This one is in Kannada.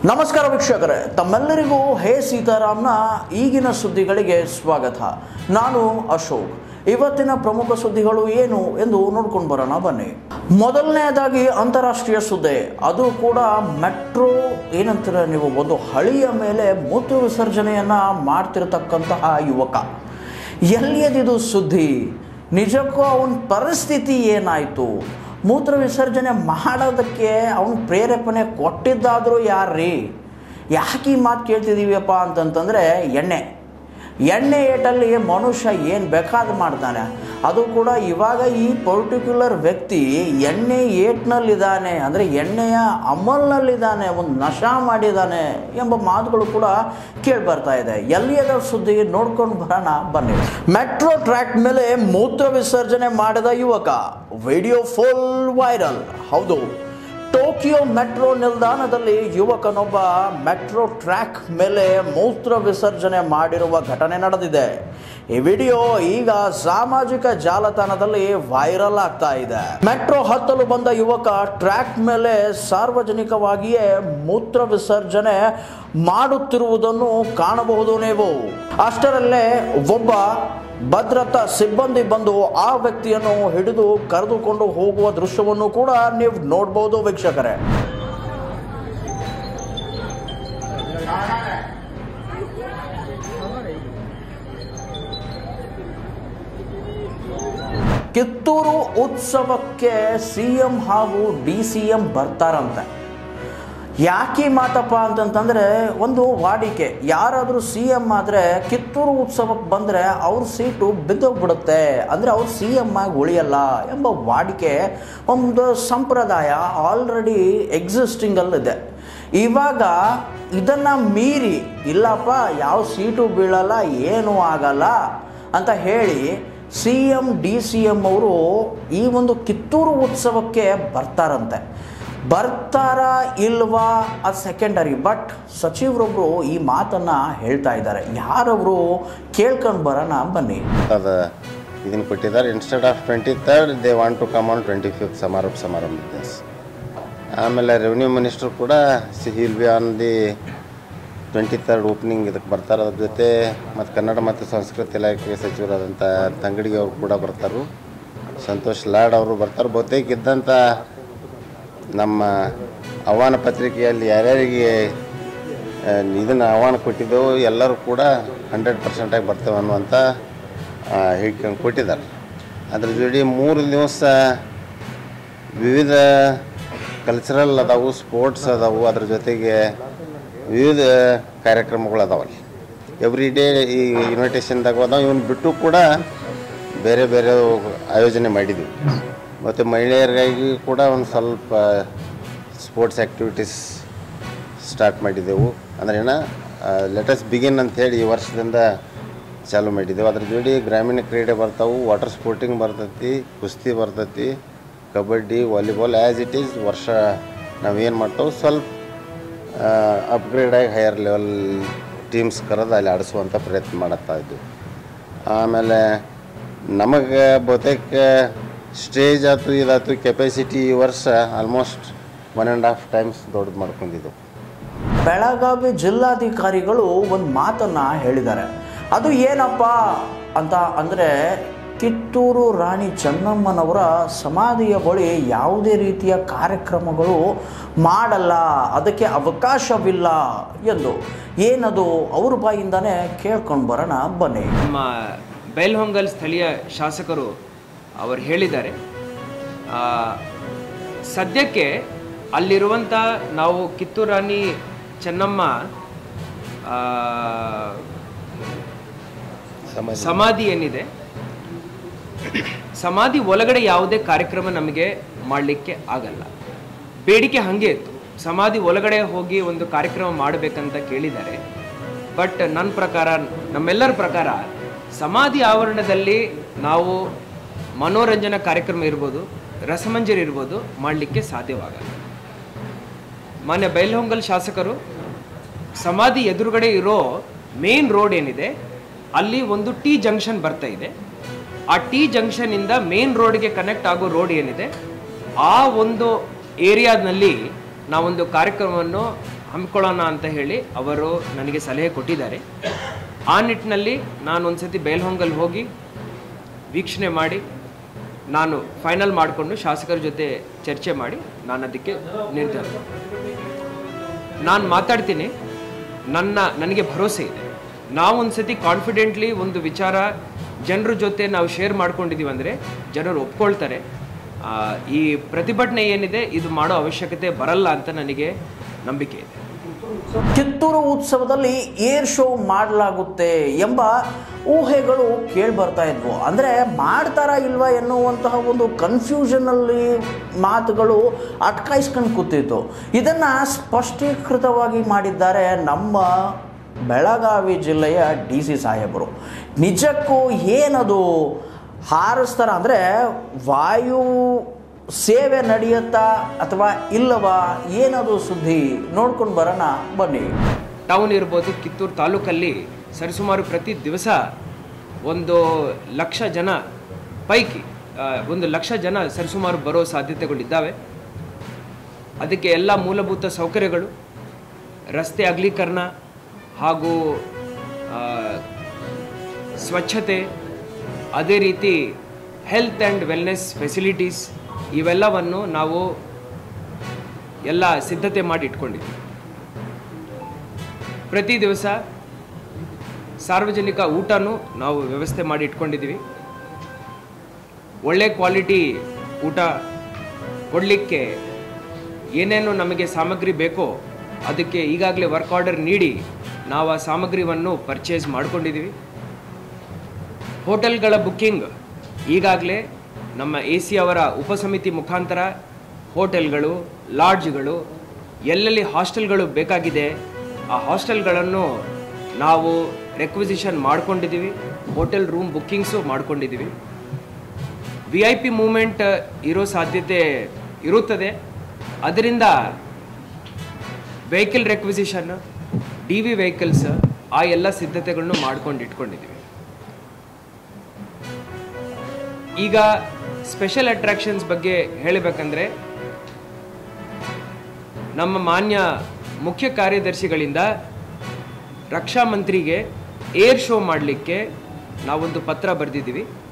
ನಮಸ್ಕಾರ ವೀಕ್ಷಕರೇ ತಮ್ಮೆಲ್ಲರಿಗೂ ಹೇ ಸೀತಾರಾಮ್ನ ಈಗಿನ ಸುದ್ದಿಗಳಿಗೆ ಸ್ವಾಗತ ನಾನು ಅಶೋಕ್ ಇವತ್ತಿನ ಪ್ರಮುಖ ಸುದ್ದಿಗಳು ಏನು ಎಂದು ನೋಡ್ಕೊಂಡು ಬರೋಣ ಬನ್ನಿ ಮೊದಲನೆಯದಾಗಿ ಅಂತಾರಾಷ್ಟ್ರೀಯ ಸುದ್ದಿ ಅದು ಕೂಡ ಮೆಟ್ರೋ ಏನಂತಾರೆ ನೀವು ಒಂದು ಹಳಿಯ ಮೇಲೆ ಮೂತ್ರ ವಿಸರ್ಜನೆಯನ್ನ ಮಾಡ್ತಿರತಕ್ಕಂತಹ ಯುವಕ ಎಲ್ಲಿಯದಿದು ಸುದ್ದಿ ನಿಜಕ್ಕೂ ಅವನ ಪರಿಸ್ಥಿತಿ ಏನಾಯಿತು ಮೂತ್ರ ವಿಸರ್ಜನೆ ಮಾಡೋದಕ್ಕೆ ಅವನು ಪ್ರೇರೇಪಣೆ ಕೊಟ್ಟಿದ್ದಾದರೂ ಯಾರ್ರೀ ಯಾಕೆ ಈ ಮಾತು ಕೇಳ್ತಿದ್ದೀವಿಯಪ್ಪ ಅಂತಂತಂದರೆ ಎಣ್ಣೆ ಎಣ್ಣೆ ಏಟಲ್ಲಿ ಮನುಷ್ಯ ಏನು ಬೇಕಾದ್ರೂ ಮಾಡ್ತಾನೆ ಅದು ಕೂಡ ಇವಾಗ ಈ ಪರ್ಟಿಕ್ಯುಲರ್ ವ್ಯಕ್ತಿ ಎಣ್ಣೆ ಏಟ್ನಲ್ಲಿದ್ದಾನೆ ಅಂದರೆ ಎಣ್ಣೆಯ ಅಮಲ್ನಲ್ಲಿದ್ದಾನೆ ಒಂದು ನಶ ಮಾಡಿದ್ದಾನೆ ಎಂಬ ಮಾತುಗಳು ಕೂಡ ಕೇಳಿ ಬರ್ತಾ ಇದೆ ಎಲ್ಲಿಯದ ಸುದ್ದಿ ನೋಡ್ಕೊಂಡು ಬರೋಣ ಬನ್ನಿ ಮೆಟ್ರೋ ಟ್ರ್ಯಾಕ್ ಮೇಲೆ ಮೂತ್ರ ವಿಸರ್ಜನೆ ಮಾಡಿದ ಯುವಕ ವಿಡಿಯೋ ಫುಲ್ ವೈರಲ್ ಹೌದು ಟೋಕಿಯೋ ಮೆಟ್ರೋ ನಿಲ್ದಾಣದಲ್ಲಿ ಯುವಕನೊಬ್ಬ ಮೆಟ್ರೋ ಟ್ರ್ಯಾಕ್ ಮೇಲೆ ಮೂತ್ರ ವಿಸರ್ಜನೆ ಮಾಡಿರುವ ಘಟನೆ ನಡೆದಿದೆ ಈ ವಿಡಿಯೋ ಈಗ ಸಾಮಾಜಿಕ ಜಾಲತಾಣದಲ್ಲಿ ವೈರಲ್ ಆಗ್ತಾ ಇದೆ ಮೆಟ್ರೋ ಹತ್ತಲು ಬಂದ ಯುವಕ ಟ್ರ್ಯಾಕ್ ಮೇಲೆ ಸಾರ್ವಜನಿಕವಾಗಿಯೇ ಮೂತ್ರ ವಿಸರ್ಜನೆ ಮಾಡುತ್ತಿರುವುದನ್ನು ಕಾಣಬಹುದು ನೀವು ಅಷ್ಟರಲ್ಲೇ ಒಬ್ಬ ಭದ್ರತಾ ಸಿಬ್ಬಂದಿ ಬಂದು ಆ ವ್ಯಕ್ತಿಯನ್ನು ಹಿಡಿದು ಕರೆದುಕೊಂಡು ಹೋಗುವ ದೃಶ್ಯವನ್ನು ಕೂಡ ನೀವು ನೋಡ್ಬೋದು ವೀಕ್ಷಕರೇ ಕಿತ್ತೂರು ಉತ್ಸವಕ್ಕೆ ಸಿ ಎಂ ಹಾಗೂ ಡಿ ಸಿ ಎಂ ಬರ್ತಾರಂತೆ ಯಾಕೆ ಈ ಮಾತಪ್ಪ ಅಂತಂತಂದರೆ ಒಂದು ವಾಡಿಕೆ ಯಾರಾದರೂ ಸಿ ಎಮ್ ಆದರೆ ಕಿತ್ತೂರು ಉತ್ಸವಕ್ಕೆ ಬಂದರೆ ಅವ್ರ ಸೀಟು ಬಿದ್ದೋಗ್ಬಿಡುತ್ತೆ ಅಂದರೆ ಅವ್ರು ಸಿ ಎಮ್ ಆಗಿ ಉಳಿಯಲ್ಲ ಎಂಬ ವಾಡಿಕೆ ಒಂದು ಸಂಪ್ರದಾಯ ಆಲ್ರೆಡಿ ಎಕ್ಸಿಸ್ಟಿಂಗಲ್ಲಿದೆ ಇವಾಗ ಇದನ್ನು ಮೀರಿ ಇಲ್ಲಪ್ಪ ಯಾವ ಸೀಟು ಬೀಳಲ್ಲ ಏನೂ ಆಗಲ್ಲ ಅಂತ ಹೇಳಿ C M D C M ಅವರು ಈ ಒಂದು ಕಿತ್ತೂರು ಉತ್ಸವಕ್ಕೆ ಬರ್ತಾರಂತೆ ಬರ್ತಾರ ಇಲ್ವಾ ಅದು ಸೆಕೆಂಡರಿ ಬಟ್ ಸಚಿವರೊಬ್ಬರು ಈ ಮಾತನ್ನ ಹೇಳ್ತಾ ಇದ್ದಾರೆ ಯಾರವರು ಕೇಳ್ಕೊಂಡು ಬರೋಣ ಬನ್ನಿ ಅದು ಇದನ್ನು ಕೊಟ್ಟಿದ್ದಾರೆ instead of twenty third they want to come on twenty fifth ಸಮಾರೋಪ ಸಮಾರಂಭ ದಿಸ್ ಆಮೇಲೆ ರೆವಿನ್ಯೂ ಮಿನಿಸ್ಟರ್ ಕೂಡ she will be on the twenty third opening ಇದಕ್ಕೆ ಬರ್ತಾರೆ ಅದ್ರ ಜೊತೆ ಮತ್ತು ಕನ್ನಡ ಮತ್ತು ಸಂಸ್ಕೃತಿ ಇಲಾಖೆ ಸಚಿವರಾದಂಥ ತಂಗಡಿಗೆ ಅವರು ಕೂಡ ಬರ್ತಾರೆ ಸಂತೋಷ್ ಲಾಡ್ ಅವರು ಬರ್ತಾರೆ ಬಹುತೇಕ ಇದ್ದಂಥ ನಮ್ಮ ಆಹ್ವಾನ ಪತ್ರಿಕೆಯಲ್ಲಿ ಯಾರ್ಯಾರಿಗೆ ಇದನ್ನು ಆಹ್ವಾನ ಕೊಟ್ಟಿದ್ದೆವು ಎಲ್ಲರೂ ಕೂಡ ಹಂಡ್ರೆಡ್ ಪರ್ಸೆಂಟಾಗಿ ಬರ್ತೇವೆ ಅನ್ನುವಂಥ ಹೇಳ್ಕೊಂಡು ಕೊಟ್ಟಿದ್ದಾರೆ ಅದ್ರ ಜೋಡಿ ಮೂರು ದಿವಸ ವಿವಿಧ ಕಲ್ಚರಲ್ ಅದಾವು ಸ್ಪೋರ್ಟ್ಸ್ ಅದಾವು ಅದ್ರ ಜೊತೆಗೆ ವಿವಿಧ ಕಾರ್ಯಕ್ರಮಗಳು ಅದಾವಲ್ಲಿ ಎವ್ರಿ ಡೇ ಈ ಇನ್ವಿಟೇಷನ್ದಾಗ ಅದಾವ ಇವನ್ನ ಬಿಟ್ಟು ಕೂಡ ಬೇರೆ ಬೇರೆ ಆಯೋಜನೆ ಮಾಡಿದ್ವಿ ಮತ್ತು ಮಹಿಳೆಯರಿಗಾಗಿ ಕೂಡ ಒಂದು ಸ್ವಲ್ಪ ಸ್ಪೋರ್ಟ್ಸ್ ಆ್ಯಕ್ಟಿವಿಟೀಸ್ ಸ್ಟಾರ್ಟ್ ಮಾಡಿದೆವು ಅಂದ್ರೆ ಏನ ಲೆಟಸ್ ಬಿಗಿನ್ ಅಂತ ಹೇಳಿ ಈ ವರ್ಷದಿಂದ ಚಾಲೂ ಮಾಡಿದ್ದೆವು ಅದ್ರ ಜೋಡಿ ಗ್ರಾಮೀಣ ಕ್ರೀಡೆ ಬರ್ತಾವು ವಾಟರ್ ಸ್ಪೋರ್ಟಿಂಗ್ ಬರ್ತೈತಿ ಕುಸ್ತಿ ಬರ್ತೈತಿ kabaddi volleyball as it is ವರ್ಷ ನಾವೇನು ಮಾಡ್ತಾವೆ ಸ್ವಲ್ಪ ಅಪ್ಗ್ರೇಡ್ ಆಗಿ ಹೈಯರ್ ಲೆವೆಲ್ ಟೀಮ್ಸ್ ಕರೆದು ಅಲ್ಲಿ ಆಡಿಸುವಂಥ ಪ್ರಯತ್ನ ಮಾಡುತ್ತಾ ಇದ್ವಿ ಆಮೇಲೆ ನಮಗೆ ಬಹುತೇಕ ಸ್ಟೇಜ್ ಆಯ್ತು ಇದಾಯ್ತು ಕೆಪಾಸಿಟಿ ಈ ವರ್ಷ almost one and half times ದೊಡ್ಡದು ಮಾಡ್ಕೊಂಡಿದ್ದೆವು ಬೆಳಗಾವಿ ಜಿಲ್ಲಾಧಿಕಾರಿಗಳು ಒಂದು ಮಾತನ್ನ ಹೇಳಿದ್ದಾರೆ ಅದು ಏನಪ್ಪ ಅಂತ ಅಂದರೆ ಕಿತ್ತೂರು ರಾಣಿ ಚೆನ್ನಮ್ಮನವರ ಸಮಾಧಿಯ ಬಳಿ ಯಾವುದೇ ರೀತಿಯ ಕಾರ್ಯಕ್ರಮಗಳು ಮಾಡಲ್ಲ ಅದಕ್ಕೆ ಅವಕಾಶವಿಲ್ಲ ಎಂದು ಏನದು ಅವ್ರ ಬಾಯಿಂದನೇ ಕೇಳ್ಕೊಂಡು ಬರೋಣ ಬನ್ನಿ ನಮ್ಮ ಬೈಲ್ಹೊಂಗಲ್ ಸ್ಥಳೀಯ ಶಾಸಕರು ಅವರು ಹೇಳಿದ್ದಾರೆ ಆ, ಸದ್ಯಕ್ಕೆ ಅಲ್ಲಿರುವಂಥ ನಾವು ಕಿತ್ತೂರು ರಾಣಿ ಚೆನ್ನಮ್ಮ ಆ, ಸಮಾಜ ಸಮಾಧಿ ಏನಿದೆ ಸಮಾಧಿ ಒಳಗಡೆ ಯಾವುದೇ ಕಾರ್ಯಕ್ರಮ ನಮಗೆ ಮಾಡಲಿಕ್ಕೆ ಆಗಲ್ಲ ಬೇಡಿಕೆ ಹಾಗೆ ಇತ್ತು ಸಮಾಧಿ ಒಳಗಡೆ ಹೋಗಿ ಒಂದು ಕಾರ್ಯಕ್ರಮ ಮಾಡಬೇಕಂತ ಕೇಳಿದ್ದಾರೆ ಬಟ್ ನನ್ನ ಪ್ರಕಾರ ನಮ್ಮೆಲ್ಲರ ಪ್ರಕಾರ ಸಮಾಧಿ ಆವರಣದಲ್ಲಿ ನಾವು ಮನೋರಂಜನಾ ಕಾರ್ಯಕ್ರಮ ಇರ್ಬೋದು ರಸಮಂಜರಿ ಇರ್ಬೋದು ಮಾಡಲಿಕ್ಕೆ ಸಾಧ್ಯವಾಗಲ್ಲ ಮಾನ್ಯ ಬೈಲ್ಹೊಂಗಲ್ ಶಾಸಕರು ಸಮಾಧಿ ಎದುರುಗಡೆ ಇರೋ ಮೇನ್ ರೋಡ್ ಏನಿದೆ ಅಲ್ಲಿ ಒಂದು ಟಿ ಜಂಕ್ಷನ್ ಬರ್ತಾ ಇದೆ ಆ ಟಿ ಜಂಕ್ಷನಿಂದ ಮೇನ್ ರೋಡ್ಗೆ ಕನೆಕ್ಟ್ ಆಗೋ ರೋಡ್ ಏನಿದೆ ಆ ಒಂದು ಏರಿಯಾದಲ್ಲಿ ನಾವೊಂದು ಕಾರ್ಯಕ್ರಮವನ್ನು ಹಮ್ಮಿಕೊಳ್ಳೋಣ ಅಂತ ಹೇಳಿ ಅವರು ನನಗೆ ಸಲಹೆ ಕೊಟ್ಟಿದ್ದಾರೆ ಆ ನಿಟ್ಟಿನಲ್ಲಿ ನಾನು ಒಂದ್ಸತಿ ಬೇಲ್ಹೊಂಗಲ್ ಹೋಗಿ ವೀಕ್ಷಣೆ ಮಾಡಿ ನಾನು ಫೈನಲ್ ಮಾಡಿಕೊಂಡು ಶಾಸಕರ ಜೊತೆ ಚರ್ಚೆ ಮಾಡಿ ನಾನು ಅದಕ್ಕೆ ನಿರ್ಧಾರ ನಾನು ಮಾತಾಡ್ತೀನಿ ನನ್ನ ನನಗೆ ಭರವಸೆ ಇದೆ ನಾವು ಒಂದ್ಸತಿ ಕಾನ್ಫಿಡೆಂಟ್ಲಿ ಒಂದು ವಿಚಾರ ಜನರ ಜೊತೆ ನಾವು ಶೇರ್ ಮಾಡ್ಕೊಂಡಿದ್ದೀವಿ ಅಂದರೆ ಜನರು ಒಪ್ಕೊಳ್ತಾರೆ ಆ, ಈ ಪ್ರತಿಭಟನೆ ಏನಿದೆ ಇದು ಮಾಡೋ ಅವಶ್ಯಕತೆ ಬರಲ್ಲ ಅಂತ ನನಗೆ ನಂಬಿಕೆ ಇದೆ ಕಿತ್ತೂರು ಉತ್ಸವದಲ್ಲಿ ಏರ್ ಶೋ ಮಾಡಲಾಗುತ್ತೆ ಎಂಬ ಊಹೆಗಳು ಕೇಳಿ ಬರ್ತಾ ಇದ್ವು ಅಂದರೆ ಮಾಡ್ತಾರಾ ಇಲ್ವಾ ಎನ್ನುವಂತಹ ಒಂದು ಕನ್ಫ್ಯೂಷನಲ್ಲಿ ಮಾತುಗಳು ಅಟ್ಕಾಯಿಸ್ಕೊಂಡು ಕೂತಿತ್ತು ಇದನ್ನು ಸ್ಪಷ್ಟೀಕೃತವಾಗಿ ಮಾಡಿದ್ದಾರೆ ನಮ್ಮ ಬೆಳಗಾವಿ ಜಿಲ್ಲೆಯ ಡಿ ಸಿ ಸಾಹೇಬರು ನಿಜಕ್ಕೂ ಏನದು ಹಾರಿಸ್ತಾರ ಅಂದರೆ ವಾಯು ಸೇವೆ ನಡೆಯುತ್ತಾ ಅಥವಾ ಇಲ್ಲವಾ ಏನದು ಸುದ್ದಿ ನೋಡ್ಕೊಂಡು ಬರೋಣ ಬನ್ನಿ ಟೌನ್ ಇರ್ಬೋದು ಕಿತ್ತೂರು ತಾಲೂಕಲ್ಲಿ ಸರಿಸುಮಾರು ಪ್ರತಿ ದಿವಸ ಒಂದು ಲಕ್ಷ ಜನ ಪೈಕಿ ಆ, ಒಂದು ಲಕ್ಷ ಜನ ಸರಿಸುಮಾರು ಬರೋ ಸಾಧ್ಯತೆಗಳಿದ್ದಾವೆ ಅದಕ್ಕೆ ಎಲ್ಲ ಮೂಲಭೂತ ಸೌಕರ್ಯಗಳು ರಸ್ತೆ ಅಗಲೀಕರಣ ಹಾಗೂ ಆ, ಸ್ವಚ್ಛತೆ ಅದೇ ರೀತಿ ಹೆಲ್ತ್ ಆ್ಯಂಡ್ ವೆಲ್ನೆಸ್ ಫೆಸಿಲಿಟೀಸ್ ಇವೆಲ್ಲವನ್ನು ನಾವು ಎಲ್ಲ ಸಿದ್ಧತೆ ಮಾಡಿ ಇಟ್ಕೊಂಡಿದ್ದೀವಿ ಪ್ರತಿ ದಿವಸ ಸಾರ್ವಜನಿಕ ಊಟನೂ ನಾವು ವ್ಯವಸ್ಥೆ ಮಾಡಿ ಇಟ್ಕೊಂಡಿದ್ದೀವಿ ಒಳ್ಳೆ ಕ್ವಾಲಿಟಿ ಊಟ ಕೊಡಲಿಕ್ಕೆ ಏನೇನು ನಮಗೆ ಸಾಮಗ್ರಿ ಬೇಕೋ ಅದಕ್ಕೆ ಈಗಾಗಲೇ ವರ್ಕ್ ಆರ್ಡರ್ ನೀಡಿ ನಾವು ಆ ಸಾಮಗ್ರಿವನ್ನು ಪರ್ಚೇಸ್ ಮಾಡ್ಕೊಂಡಿದ್ದೀವಿ ಹೋಟೆಲ್ಗಳ ಬುಕ್ಕಿಂಗ್ ಈಗಾಗಲೇ ನಮ್ಮ ಎ ಸಿ ಅವರ ಉಪಸಮಿತಿ ಮುಖಾಂತರ ಹೋಟೆಲ್ಗಳು ಲಾಡ್ಜ್ಗಳು ಎಲ್ಲೆಲ್ಲಿ ಹಾಸ್ಟೆಲ್ಗಳು ಬೇಕಾಗಿದೆ ಆ ಹಾಸ್ಟೆಲ್ಗಳನ್ನು ನಾವು ರೆಕ್ವಿಸಿಷನ್ ಮಾಡ್ಕೊಂಡಿದ್ದೀವಿ ಹೋಟೆಲ್ ರೂಮ್ ಬುಕ್ಕಿಂಗ್ಸು ಮಾಡ್ಕೊಂಡಿದ್ದೀವಿ ವಿ ಐ ಪಿ ಮೂಮೆಂಟ್ ಇರೋ ಸಾಧ್ಯತೆ ಇರುತ್ತದೆ ಅದರಿಂದ vehicle requisition D V vehicles ಆ ಎಲ್ಲ ಸಿದ್ಧತೆಗಳನ್ನು ಮಾಡ್ಕೊಂಡು ಇಟ್ಕೊಂಡಿದ್ದೀವಿ ಈಗ ಸ್ಪೆಷಲ್ ಅಟ್ರಾಕ್ಷನ್ಸ್ ಬಗ್ಗೆ ಹೇಳಬೇಕಂದ್ರೆ ನಮ್ಮ ಮಾನ್ಯ ಮುಖ್ಯ ಕಾರ್ಯದರ್ಶಿಗಳಿಂದ ರಕ್ಷಾ ಮಂತ್ರಿಗೆ ಏರ್ ಶೋ ಮಾಡಲಿಕ್ಕೆ ನಾವೊಂದು ಪತ್ರ ಬರೆದಿದ್ದೀವಿ